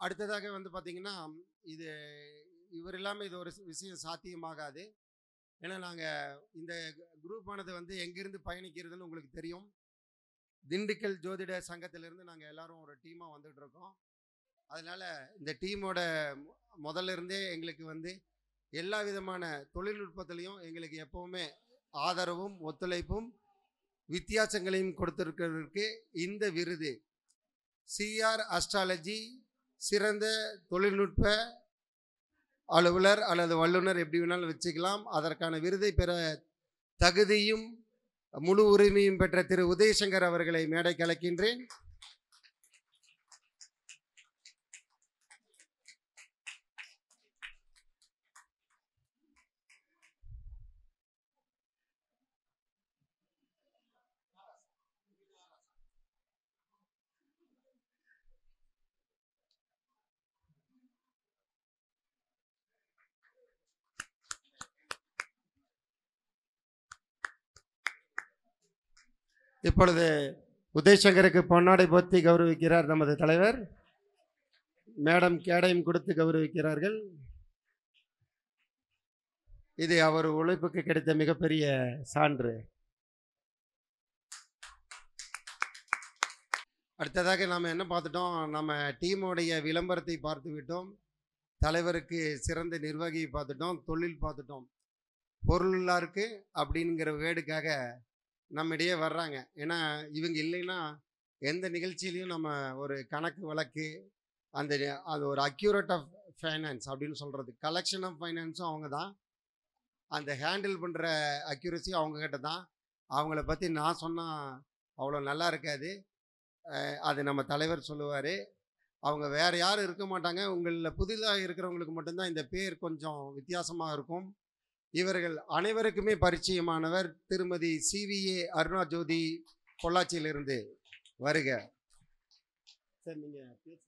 அடுத்ததாக வந்து பார்த்தீங்கன்னா இது இவர் இல்லாமல் இது ஒரு விஷயம் சாத்தியமாகாது ஏன்னா நாங்கள் இந்த குரூப் ஆனது வந்து எங்கேருந்து பயணிக்கிறதுன்னு உங்களுக்கு தெரியும் திண்டுக்கல் ஜோதிட சங்கத்திலிருந்து நாங்கள் எல்லாரும் ஒரு டீமாக வந்துட்டு இருக்கோம் அதனால் இந்த டீமோட முதல்ல இருந்தே எங்களுக்கு வந்து எல்லா விதமான தொழில்நுட்பத்திலையும் எங்களுக்கு எப்போவுமே ஆதரவும் ஒத்துழைப்பும் வித்தியாசங்களையும் கொடுத்திருக்கிறதுக்கு இந்த விருது சிஆர் அஸ்ட்ராலஜி சிறந்த தொழில்நுட்ப அலுவலர் அல்லது வல்லுனர் எப்படி வேணாலும் வச்சுக்கலாம் அதற்கான விருதை பெற தகுதியும் முழு உரிமையும் பெற்ற திரு உதயசங்கர் அவர்களை மேடை கலக்கின்றேன் இப்பொழுது உதயசங்கருக்கு பொன்னாடை போத்தி கௌரவிக்கிறார் நமது தலைவர் மேடம் கேடயம் கொடுத்து கௌரவிக்கிறார்கள் இது அவர் உழைப்புக்கு கிடைத்த மிகப்பெரிய சான்று அடுத்ததாக நாம் என்ன பார்த்துட்டோம் நம்ம டீமோடைய விளம்பரத்தை பார்த்து விட்டோம் தலைவருக்கு சிறந்த நிர்வாகியை பார்த்துட்டோம் தொழில் பார்த்துட்டோம் பொருளாருக்கு அப்படிங்கிற வேர்டுக்காக நம்மிடையே வர்றாங்க ஏன்னா இவங்க இல்லைன்னா எந்த நிகழ்ச்சியிலையும் நம்ம ஒரு கணக்கு வழக்கு அந்த அது ஒரு அக்யூரேட் ஆஃப் ஃபைனான்ஸ் அப்படின்னு சொல்கிறது கலெக்ஷன் ஆஃப் ஃபைனான்ஸும் அவங்க தான் அந்த ஹேண்டில் பண்ணுற அக்யூரசி அவங்கக்கிட்ட தான் அவங்கள பற்றி நான் சொன்னால் அவ்வளோ நல்லா இருக்காது அஹ் அது நம்ம தலைவர் சொல்லுவார் அவங்க வேறு யாரும் இருக்க மாட்டாங்க உங்களில் புதிதாக இருக்கிறவங்களுக்கு மட்டும்தான் இந்த பேர் கொஞ்சம் வித்தியாசமாக இருக்கும் இவர்கள் அனைவருக்குமே பரிச்சயமானவர் திருமதி சிவிஏ அருணா ஜோதி பொள்ளாச்சியிலிருந்து வருக சார் நீங்க பேசுங்க.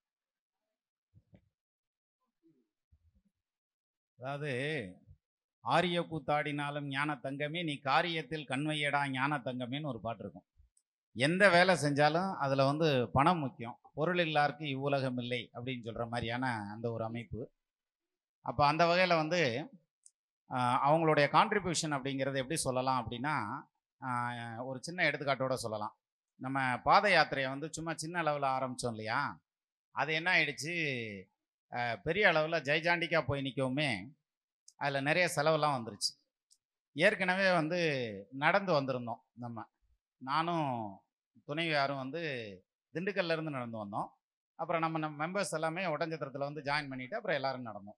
அதாவது ஆரிய கூத்தாடினாலும் ஞான தங்கமே நீ காரியத்தில் கண்வையடா ஞான தங்கமேன்னு ஒரு பாட்டு இருக்கும் எந்த வேலை செஞ்சாலும் அதில் வந்து பணம் முக்கியம் பொருள் இல்லாருக்கு இவ்வுலகம் இல்லை அப்படின்னு சொல்கிற மாதிரியான அந்த ஒரு அமைப்பு அப்போ அந்த வகையில் வந்து ஆஹ், அவங்களுடைய கான்ட்ரிபியூஷன் அப்படிங்கிறது எப்படி சொல்லலாம் அப்படின்னா ஆஹ், ஒரு சின்ன எடுத்துக்காட்டோட சொல்லலாம் நம்ம பாத யாத்திரையை வந்து சும்மா சின்ன அளவில் ஆரம்பித்தோம் இல்லையா அது என்ன ஆயிடுச்சு ஆஹ், பெரிய அளவில் ஜெய்ஜாண்டிக்கா போய் நிற்கவுமே அதில் நிறைய செலவெல்லாம் வந்துருச்சு ஏற்கனவே வந்து நடந்து வந்திருந்தோம் நம்ம நானும் துணைவியாரும் வந்து திண்டுக்கல்ல இருந்து நடந்து வந்தோம் அப்புறம் நம்ம நம்ம மெம்பர்ஸ் எல்லாமே ஒட்டஞ்சத்திரத்தில் வந்து ஜாயின் பண்ணிட்டு அப்புறம் எல்லாரும் நடந்தோம்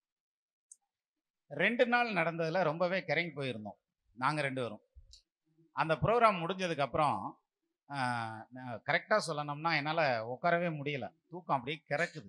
ரெண்டு நாள் நடந்ததில் ரொம்பவே கிறங்கி போயிருந்தோம் நாங்கள் ரெண்டு பேரும் அந்த ப்ரோக்ராம் முடிஞ்சதுக்கப்புறம் கரெக்டாக சொல்லணும்னா என்னால் உட்காரவே முடியல தூக்கம் அப்படியே கிறக்குது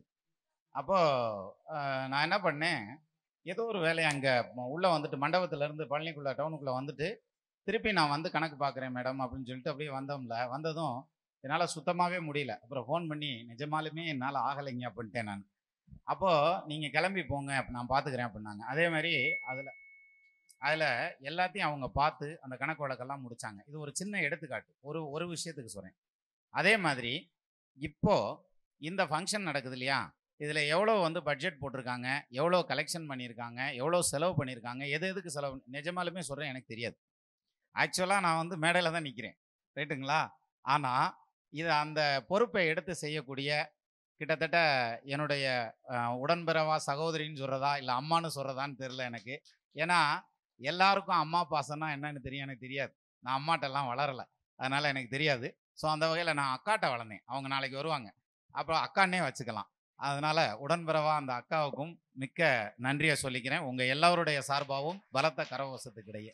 அப்போது நான் என்ன பண்ணேன் ஏதோ ஒரு வேலையை அங்கே உள்ளே வந்துட்டு மண்டபத்திலேருந்து பழனிக்குள்ளே டவுனுக்குள்ளே வந்துட்டு திருப்பி நான் வந்து கணக்கு பார்க்குறேன் மேடம் அப்படின்னு சொல்லிட்டு அப்படியே வந்தோம்ல வந்ததும் என்னால் சுத்தமாகவே முடியல அப்புறம் ஃபோன் பண்ணி நிஜமாலுமே என்னால் ஆகலைங்க அப்படின்ட்டேன் நான் அப்போது நீங்கள் கிளம்பி போங்க அப்ப நான் பார்த்துக்கிறேன் அப்படின்னாங்க அதே மாதிரி அதில் அதில் எல்லாத்தையும் அவங்க பார்த்து அந்த கணக்கு வழக்கெல்லாம் முடிச்சாங்க இது ஒரு சின்ன எடுத்துக்காட்டு ஒரு ஒரு விஷயத்துக்கு சொல்கிறேன் அதே மாதிரி இப்போது இந்த ஃபங்க்ஷன் நடக்குது இல்லையா இதில் எவ்வளோ வந்து பட்ஜெட் போட்டிருக்காங்க எவ்வளோ கலெக்ஷன் பண்ணியிருக்காங்க எவ்வளோ செலவு பண்ணியிருக்காங்க எது எதுக்கு செலவு நிஜமாலுமே சொல்கிறேன் எனக்கு தெரியாது ஆக்சுவலாக நான் வந்து மேடையில் தான் நிற்கிறேன் ரைட்டுங்களா ஆனால் இது அந்த பொறுப்பை எடுத்து செய்யக்கூடிய கிட்டத்தட்ட என்னுடைய அஹ், உடன்பிறவா சகோதரின்னு சொல்கிறதா இல்லை அம்மான்னு சொல்கிறதான்னு தெரில எனக்கு ஏன்னா எல்லாருக்கும் அம்மா பாசம்னா என்னன்னு தெரியும் எனக்கு தெரியாது நான் அம்மாட்டெல்லாம் வளரலை அதனால் எனக்கு தெரியாது ஸோ அந்த வகையில் நான் அக்காட்ட வளர்ந்தேன் அவங்க நாளைக்கு வருவாங்க அப்புறம் அக்கான்னே வச்சுக்கலாம் அதனால் உடன்பிறவா அந்த அக்காவுக்கும் மிக்க நன்றியை சொல்லிக்கிறேன் உங்கள் எல்லாருடைய சார்பாகவும் பலத்த கரவசத்துக்கிடையே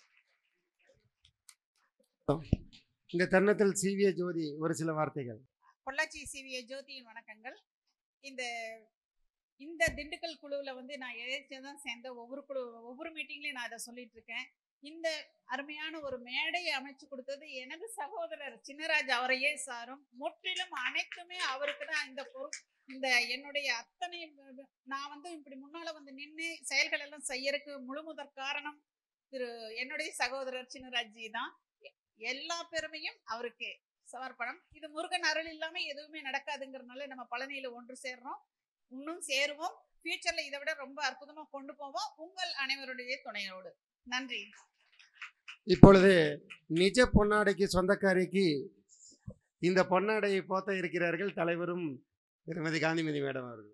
இந்த தருணத்தில் சிவிஏ ஜோதி ஒரு சில வார்த்தைகள் பொள்ளாச்சி சிவிஏ ஜோதியின் வணக்கங்கள் இந்த இந்த திண்டுக்கல் குழுவில் வந்து நான் எதிர்த்து தான் சேர்ந்த ஒவ்வொரு குழு ஒவ்வொரு மீட்டிங்லையும் நான் அதை சொல்லிட்டு இருக்கேன் இந்த அருமையான ஒரு மேடையை அமைச்சு கொடுத்தது எனது சகோதரர் சின்னராஜ் அவரையே சாரும் முற்றிலும் அனைத்துமே அவருக்கு தான் இந்த பொருள் இந்த என்னுடைய அத்தனை நான் வந்து இப்படி முன்னால வந்து நின்று செயல்கள் எல்லாம் செய்யறதுக்கு முழு முதற் காரணம் திரு என்னுடைய சகோதரர் சின்னராஜ்ஜி தான் எ- எல்லா பெருமையும் அவருக்கு சமர்ப்பணம் இது முருகன் அருள் இல்லாம எதுவுமே நடக்காதுங்கிறதுனால நம்ம பழனியில ஒன்று சேர்றோம் இன்னும் சேருவோம் ஃபியூச்சர்ல இதை விட ரொம்ப அற்புதமா கொண்டு போவோம் உங்கள் அனைவருடைய துணையோடு நன்றி இப்பொழுது நிஜ பொன்னாடைக்கு சொந்தக்காரிக்கு இந்த பொன்னாடையை போத்த இருக்கிறார்கள் தலைவரும் திருமதி காந்திமதி மேடம் அவர்கள்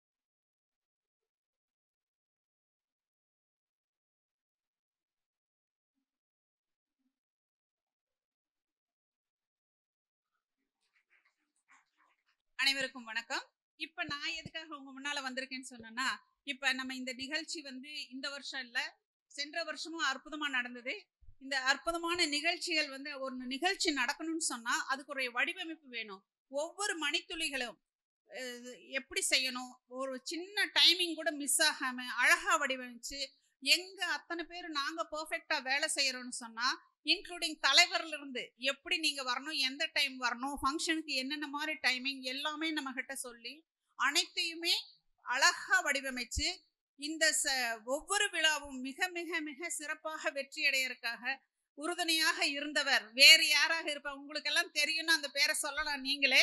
அனைவருக்கும் வணக்கம் இப்ப நான் எதுக்காக உங்க முன்னால வந்திருக்கேன்னு சொன்னேன்னா இப்ப நம்ம இந்த நிகழ்ச்சி வந்து இந்த வருஷம் இல்ல சென்ற வருஷமும் அற்புதமா நடந்தது இந்த அற்புதமான நிகழ்ச்சிகள் வந்து ஒரு நிகழ்ச்சி நடக்கணும்னு சொன்னா அதுக்கு ஒரு வடிவமைப்பு வேணும் ஒவ்வொரு மணித்துளிகளும் அஹ், எப்படி செய்யணும் ஒரு சின்ன டைமிங் கூட மிஸ் ஆகாம அழகா வடிவமைச்சு எங்க அத்தனை பேர் நாங்க பெர்ஃபெக்டா வேலை செய்யறோம்னு சொன்னா இன்க்ளூடிங் தலைவர்ல இருந்து எப்படி நீங்க வரணும் எந்த டைம் வரணும் ஃபங்க்ஷனுக்கு என்னென்ன மாதிரி டைமிங் எல்லாமே நம்ம கிட்ட சொல்லி அனைத்தையுமே அழகா வடிவமைச்சு இந்த ச ஒவ்வொரு விழாவும் மிக மிக மிக சிறப்பாக வெற்றி அடையறதுக்காக உறுதுணையாக இருந்தவர் வேறு யாராக இருப்பா உங்களுக்கெல்லாம் தெரியும்னா அந்த பேரை சொல்லலாம் நீங்களே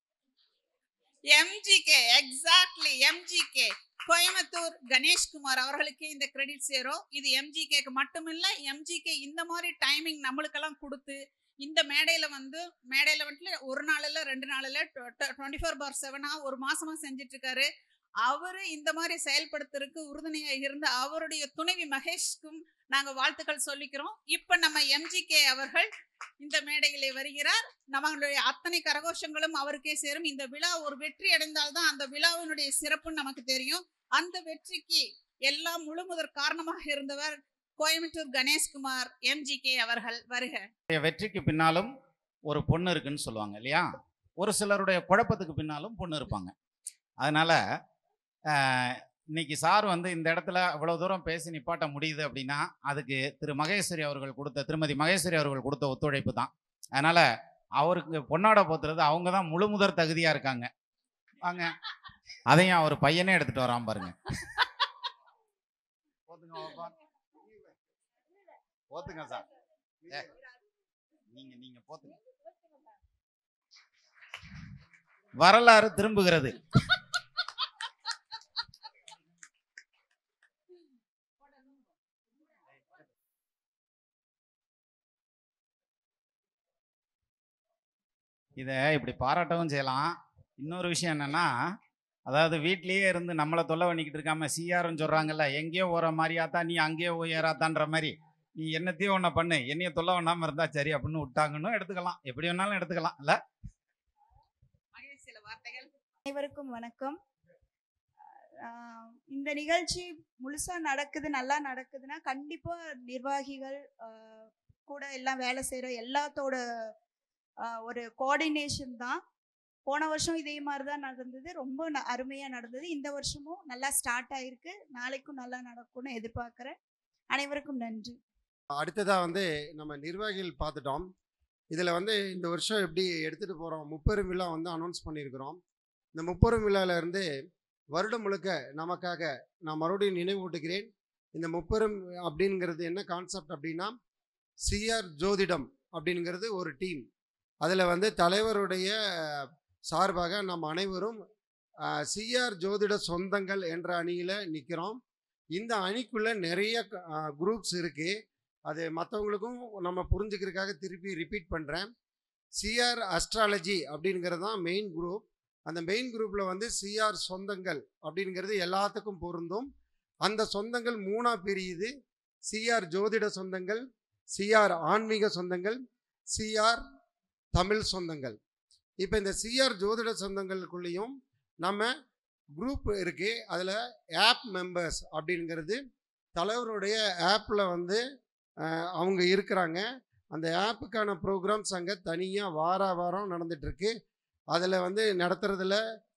MGK exactly MGK Coimbatore Ganeshkumar அவர்களுக்கு இந்த கிரெடிட் சேரும் இது எம்ஜிகேக்கு மட்டுமில்ல எம்ஜிகே இந்த மாதிரி டைமிங் நம்மளுக்கெல்லாம் கொடுத்து இந்த மேடையில வந்து மேடையில வந்துட்டு ஒரு நாள் இல்ல ரெண்டு நாள் இல்ல டுவெண்ட்டி ஃபோர் பார் செவனா ஒரு மாசமா செஞ்சுட்டு இருக்காரு அவரு இந்த மாதிரி செயல்படுத்துறதுக்கு உறுதுணையா இருந்த அவருடைய துணைவி மகேஷ்க்கும் நாங்க வாழ்த்துக்கள் சொல்லிக்கிறோம் இப்ப நம்ம எம்ஜிகே அவர்கள் இந்த மேடையிலே வருகிறார் நம்மளுடைய அத்தனை கரகோஷங்களும் அவருக்கே சேரும் இந்த விழா ஒரு வெற்றி அடைந்தால்தான் அந்த விழாவினுடைய சிறப்புன்னு நமக்கு தெரியும் அந்த வெற்றிக்கு எல்லாம் முழுமுதற் காரணமாக இருந்தவர் கோயம்புத்தூர் கணேஷ்குமார் எம்ஜிகே அவர்கள் வருக வெற்றிக்கு பின்னாலும் ஒரு பொண்ணு இருக்குன்னு சொல்லுவாங்க இல்லையா ஒரு சிலருடைய குழப்பத்துக்கு பின்னாலும் பொண்ணு இருப்பாங்க அதனால ஆஹ், இன்னைக்கு சார் வந்து இந்த இடத்துல இவ்வளவு தூரம் பேசி நிப்பாட்ட முடியுது அப்படின்னா அதுக்கு திரு மகேஸ்வரி அவர்கள் கொடுத்த திருமதி மகேஸ்வரி அவர்கள் கொடுத்த ஒத்துழைப்பு தான் அதனால அவருக்கு பொன்னாட போத்துறது அவங்க தான் முழு முதற் தகுதியா இருக்காங்க வாங்க அதையும் அவர் பையனே எடுத்துட்டு வராம பாருங்க போத்துங்க பாப்பா. போத்துங்க சார் ஏ, நீங்க நீங்க போத்துங்க வரலாறு திரும்புகிறது இதை இப்படி பாராட்டவும் செய்யலாம் இன்னொரு விஷயம் என்னன்னா அதாவது வீட்லயே இருந்து நம்மளை தொல்லை பண்ணிக்கிட்டு இருக்காம சிஆர்னு சொல்றாங்கல்ல எங்கேயோ ஓர மாதிரியாத்தான் நீ அங்கேயோ ஓயறாத்தான்ற மாதிரி நீ என்னத்தையும் ஒன்றை பண்ணு என்னைய தொல்லை பண்ணாம இருந்தா சரி அப்படின்னு விட்டாங்கன்னு எடுத்துக்கலாம் எப்படி வேணாலும் எடுத்துக்கலாம் இல்ல மகேஷ் சில வார்த்தைகள் அனைவருக்கும் வணக்கம் ஆஹ் இந்த நிகழ்ச்சி முழுசா நடக்குது நல்லா நடக்குதுன்னா கண்டிப்பா நிர்வாகிகள் ஆஹ் கூட எல்லாம் வேலை செய்யற எல்லாத்தோட ஆஹ் ஒரு கோஆர்டினேஷன் தான் போன வருஷம் இதே மாதிரி தான் நடந்தது ரொம்ப ந- அருமையா நடந்தது இந்த வருஷமும் நல்லா ஸ்டார்ட் ஆயிருக்கு நாளைக்கும் நல்லா நடக்கும்னு எதிர்பார்க்கிறேன் அனைவருக்கும் நன்றி அடுத்ததாக வந்து நம்ம நிர்வாகிகள் பார்த்துட்டோம் இதில் வந்து இந்த வருஷம் எப்படி எடுத்துகிட்டு போகிறோம் முப்பெரும் விழா வந்து அனௌன்ஸ் பண்ணியிருக்கிறோம் இந்த முப்பெரும் விழால இருந்து வருடம் முழுக்க நமக்காக நான் மறுபடியும் நினைவூட்டுகிறேன் இந்த முப்பெரும் அப்படிங்கிறது என்ன கான்செப்ட் அப்படின்னா சிஆர் ஜோதிடம் அப்படிங்கிறது ஒரு டீம் அதில் வந்து தலைவருடைய சார்பாக நம்ம அனைவரும் சிஆர் ஜோதிட சொந்தங்கள் என்ற அணியில் நிற்கிறோம் இந்த அணிக்குள்ளே நிறைய குரூப்ஸ் இருக்குது அது மற்றவங்களுக்கும் நம்ம புரிஞ்சுக்கிறதுக்காக திருப்பி ரிப்பீட் பண்ணுறேன் சிஆர் அஸ்ட்ராலஜி அப்படிங்கிறது தான் மெயின் குரூப் அந்த மெயின் குரூப்பில் வந்து சிஆர் சொந்தங்கள் அப்படிங்கிறது எல்லாத்துக்கும் பொருந்தும் அந்த சொந்தங்கள் மூணாக பிரியுது சிஆர் ஜோதிட சொந்தங்கள் சிஆர் ஆன்மீக சொந்தங்கள் சிஆர் தமிழ் சொந்தங்கள் இப்போ இந்த சிஆர் ஜோதிட சொந்தங்களுக்குள்ளேயும் நம்ம குரூப் இருக்குது அதில் ஆப் மெம்பர்ஸ் அப்படிங்கிறது தலைவருடைய ஆப்பில் வந்து அஹ், அவங்க இருக்கிறாங்க அந்த ஆப்புக்கான ப்ரோக்ராம்ஸ் அங்கே தனியாக வார வாரம் நடந்துகிட்ருக்கு அதில் வந்து நடத்துறதுல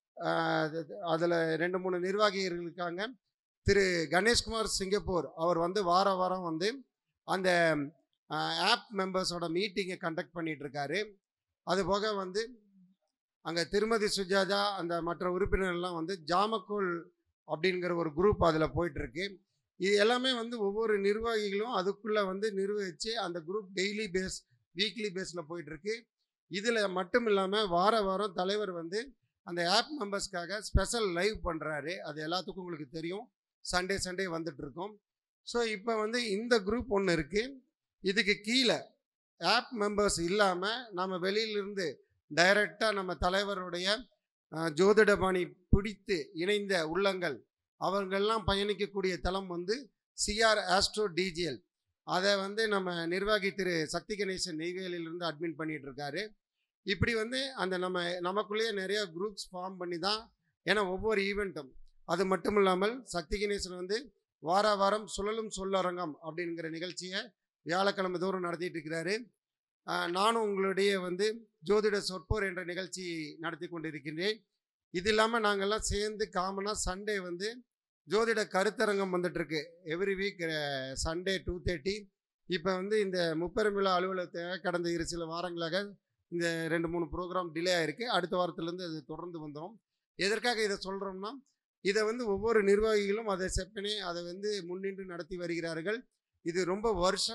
அதில் ரெண்டு மூணு நிர்வாகிகள் இருக்காங்க திரு கணேஷ்குமார் சிங்கப்பூர் அவர் வந்து வார வாரம் வந்து அந்த ஆப் மெம்பர்ஸோட மீட்டிங்கை கண்டக்ட் பண்ணிட்டு இருக்காரு அது போக வந்து அங்கே திருமதி சுஜாதா அந்த மற்ற உறுப்பினர்கள்லாம் வந்து ஜாமக்கோல் அப்படிங்கிற ஒரு குரூப் அதில் போயிட்டுருக்கு இது எல்லாமே வந்து ஒவ்வொரு நிர்வாகிகளும் அதுக்குள்ளே வந்து நிர்வகித்து அந்த குரூப் டெய்லி பேஸ் வீக்லி பேஸில் போயிட்டுருக்கு இதில் மட்டும் இல்லாமல் வார வாரம் தலைவர் வந்து அந்த ஆப் மெம்பர்ஸ்க்காக ஸ்பெஷல் லைவ் பண்ணுறாரு அது எல்லாத்துக்கும் உங்களுக்கு தெரியும் சண்டே சண்டே வந்துட்டு இருக்கோம் ஸோ இப்போ வந்து இந்த குரூப் ஒன்று இருக்குது இதுக்கு கீழே ஆப் மெம்பர்ஸ் இல்லாமல் நம்ம வெளியிலிருந்து டைரெக்டாக நம்ம தலைவருடைய அஹ், ஜோதிடபாணி பிடித்து இணைந்த உள்ளங்கள் அவர்கள்லாம் பயணிக்கக்கூடிய தளம் வந்து சிஆர் ஆஸ்ட்ரோ டிஜிஎல் அதை வந்து நம்ம நிர்வாகி திரு சக்தி கணேசன் நெய்வேலியிலிருந்து அட்மின் பண்ணிட்டு இருக்காரு இப்படி வந்து அந்த நம்ம நமக்குள்ளேயே நிறைய குரூப்ஸ் ஃபார்ம் பண்ணி தான் ஏன்னா ஒவ்வொரு ஈவெண்ட்டும் அது மட்டும் இல்லாமல் சக்தி கணேசன் வந்து வார வாரம் சுழலும் சொல்லரங்கம் அப்படிங்கிற நிகழ்ச்சியை வியாழக்கிழமை தோறும் நடத்திட்டு இருக்கிறாரு ஆஹ் நானும் உங்களுடைய வந்து ஜோதிட சொற்போர் என்ற நிகழ்ச்சி நடத்தி கொண்டிருக்கின்றேன் இது இல்லாமல் நாங்கள்லாம் சேர்ந்து காமனாக சண்டே வந்து ஜோதிட கருத்தரங்கம் வந்துட்டுருக்கு every week Sunday two thirty இப்போ வந்து இந்த முப்பெரும் விழா அலுவலகத்தை கடந்த இரு சில வாரங்களாக இந்த ரெண்டு மூணு ப்ரோக்ராம் டிலே ஆயிருக்கு அடுத்த வாரத்துலேருந்து அது தொடர்ந்து வந்துடும் எதற்காக இதை சொல்கிறோம்னா இதை வந்து ஒவ்வொரு நிர்வாகிகளும் அதை செப்பனே அதை வந்து முன்னின்று நடத்தி வருகிறார்கள் இது ரொம்ப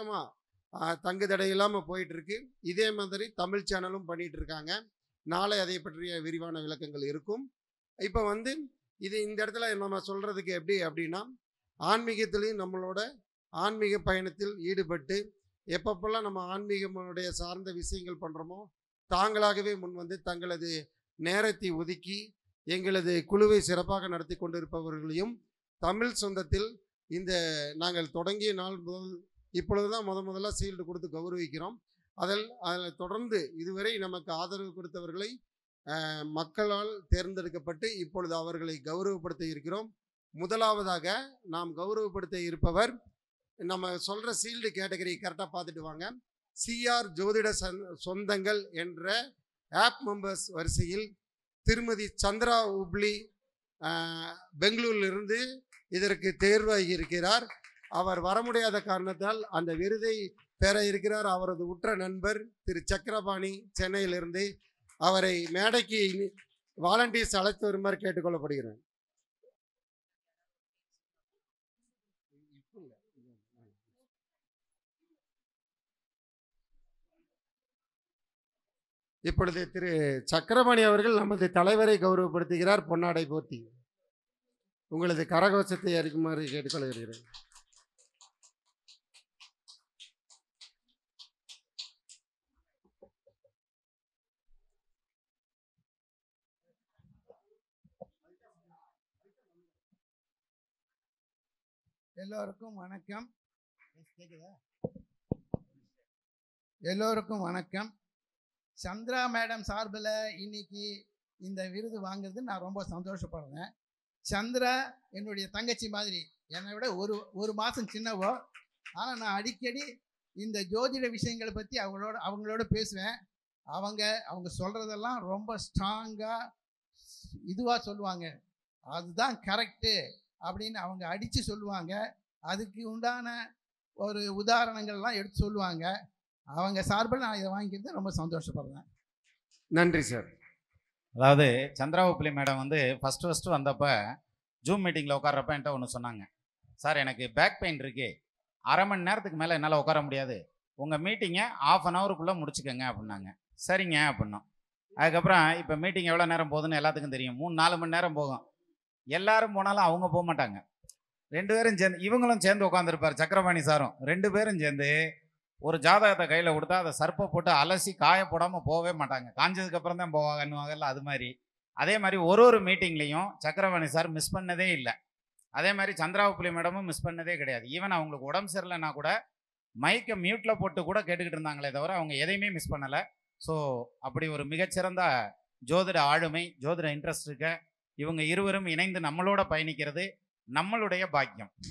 வருஷமாக தங்கு தடை இல்லாமல் போயிட்டுருக்கு இதே மாதிரி தமிழ் சேனலும் பண்ணிகிட்டு இருக்காங்க நாளை அதை பற்றிய விரிவான விளக்கங்கள் இருக்கும் இப்போ வந்து இது இந்த இடத்துல நம்ம சொல்கிறதுக்கு எப்படி அப்படின்னா ஆன்மீகத்திலையும் நம்மளோட ஆன்மீக பயணத்தில் ஈடுபட்டு எப்பப்பெல்லாம் நம்ம ஆன்மீகமுடைய சார்ந்த விஷயங்கள் பண்ணுறோமோ தாங்களாகவே முன் வந்து தங்களது நேரத்தை ஒதுக்கி எங்களது குழுவை சிறப்பாக நடத்தி கொண்டிருப்பவர்களையும் தமிழ் சொந்தத்தில் இந்த நாங்கள் தொடங்கிய நாள் முதல் இப்பொழுது தான் முத முதல்ல சீல்டு கொடுத்து கௌரவிக்கிறோம் அதில் அதில் தொடர்ந்து இதுவரை நமக்கு ஆதரவு கொடுத்தவர்களை அஹ், மக்களால் தேர்ந்தெடுக்கப்பட்டு இப்பொழுது அவர்களை கௌரவப்படுத்த இருக்கிறோம் முதலாவதாக நாம் கௌரவப்படுத்த இருப்பவர் நம்ம சொல்கிற சீல்டு கேட்டகரி கரெக்டாக பார்த்துட்டு வாங்க சிஆர் ஜோதிட சந் சொந்தங்கள் என்ற ஆப் மெம்பர்ஸ் வரிசையில் திருமதி சந்திரா உப்ளி அஹ், பெங்களூரிலிருந்து இதற்கு தேர்வாகி இருக்கிறார் அவர் வர முடியாத காரணத்தால் அந்த விருதை பெற இருக்கிறார் அவரது உற்ற நண்பர் திரு சக்கரபாணி சென்னையிலிருந்து அவரை மேடைக்கு வாலண்டியர்ஸ் அழைத்து வருமாறு கேட்டுக்கொள்ளப்படுகிறேன் இப்பொழுது திரு சக்கரபாணி அவர்கள் நமது தலைவரை கௌரவப்படுத்துகிறார் பொன்னாடை போர்த்தி உங்களது கரகோஷத்தை அறிக்குமாறு கேட்டுக்கொள்கிறேன் எல்லோருக்கும் வணக்கம் கேக்குதா எல்லோருக்கும் வணக்கம் சந்திரா மேடம் சார்பில் இன்னைக்கு இந்த விருது வாங்குறது நான் ரொம்ப சந்தோஷப்படுறேன் சந்திரா என்னுடைய தங்கச்சி மாதிரி என்னை விட ஒரு ஒரு மாதம் சின்னவோ ஆனால் நான் அடிக்கடி இந்த ஜோதிட விஷயங்களை பற்றி அவங்களோட அவங்களோட பேசுவேன் அவங்க அவங்க சொல்கிறதெல்லாம் ரொம்ப ஸ்ட்ராங்காக இதுவாக சொல்லுவாங்க அதுதான் கரெக்டு அப்படின்னு அவங்க அடித்து சொல்லுவாங்க அதுக்கு உண்டான ஒரு உதாரணங்கள்லாம் எடுத்து சொல்லுவாங்க அவங்க சார்பில் நான் இதை வாங்கிக்கிறது ரொம்ப சந்தோஷப்படுறேன் நன்றி சார் அதாவது சந்திராவுப்பிலி மேடம் வந்து ஃபஸ்ட்டு ஃபஸ்ட்டு வந்தப்போ ஜூம் மீட்டிங்கில் உட்கார்றப்ப என்கிட்ட ஒன்று சொன்னாங்க சார் எனக்கு பேக் பெயின் இருக்கு அரை மணி நேரத்துக்கு மேலே என்னால் உட்கார முடியாது உங்கள் மீட்டிங்கை ஆஃப் அன் ஹவருக்குள்ளே முடிச்சுக்கோங்க அப்படின்னாங்க சரிங்க அப்படின்னோம் அதுக்கப்புறம் இப்போ மீட்டிங் எவ்வளோ நேரம் போகுதுன்னு எல்லாத்துக்கும் தெரியும் மூணு நாலு மணி நேரம் போகும் எல்லாரும் போனாலும் அவங்க போக மாட்டாங்க ரெண்டு பேரும் சேர்ந்து இவங்களும் சேர்ந்து உட்காந்துருப்பார் சக்கரபாணி சாரும் ரெண்டு பேரும் சேர்ந்து ஒரு ஜாதகத்தை கையில் கொடுத்தா அதை சர்ப்பை போட்டு அலசி காய போடாமல் போகவே மாட்டாங்க காஞ்சதுக்கு அப்புறம் தான் போவாங்கன்னுவாங்கல்ல அது மாதிரி அதே மாதிரி ஒரு ஒரு மீட்டிங்லேயும் சக்கரவாணி சார் மிஸ் பண்ணதே இல்லை அதே மாதிரி சந்திராவுப்புலி மேடமும் மிஸ் பண்ணதே கிடையாது ஈவன் அவங்களுக்கு உடம்பு சரியில்லைன்னா கூட மைக்கை மியூட்டில் போட்டு கூட கேட்டுக்கிட்டு இருந்தாங்களே தவிர அவங்க எதையுமே மிஸ் பண்ணலை ஸோ அப்படி ஒரு மிகச்சிறந்த ஜோதிட ஆளுமை ஜோதிட இன்ட்ரெஸ்ட் இருக்க இவங்க இருவரும் இணைந்து நம்மளோட பயணிக்கிறது நம்மளுடைய பாக்கியம்